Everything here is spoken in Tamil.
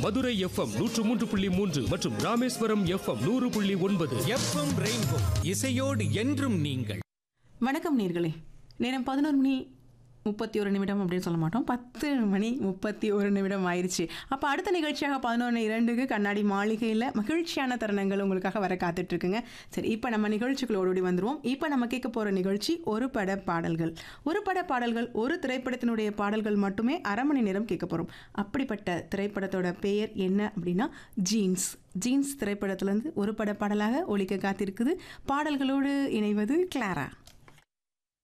மதுரை எஃப்எம் நூற்று மூன்று புள்ளி மூன்று மற்றும் ராமேஸ்வரம் எஃப்எம் நூறு புள்ளி ஒன்பது எஃப்எம் ரெயின்போ இசையோடு என்றும் நீங்கள் வணக்கம் நேர்களே நேரம் பதினோரு மணி முப்பத்தி ஒரு நிமிடம் அப்படின்னு சொல்ல மாட்டோம் பத்து மணி முப்பத்தி ஒரு நிமிடம் ஆயிடுச்சு அப்போ அடுத்த நிகழ்ச்சியாக பதினொன்று இரண்டுக்கு கண்ணாடி மாளிகையில் மகிழ்ச்சியான தருணங்கள் உங்களுக்காக வர காத்துட்ருக்குங்க சரி இப்போ நம்ம நிகழ்ச்சிக்குள்ள ஓடி வந்துருவோம் இப்போ நம்ம கேட்க போகிற நிகழ்ச்சி ஒரு பட பாடல்கள் ஒரு பட பாடல்கள் ஒரு திரைப்படத்தினுடைய பாடல்கள் மட்டுமே அரை மணி நேரம் கேட்க போகிறோம் அப்படிப்பட்ட திரைப்படத்தோட பெயர் என்ன அப்படின்னா ஜீன்ஸ் ஜீன்ஸ் திரைப்படத்திலேருந்து ஒரு பட பாடலாக ஒழிக்க காத்திருக்குது பாடல்களோடு இணைவது கிளாரா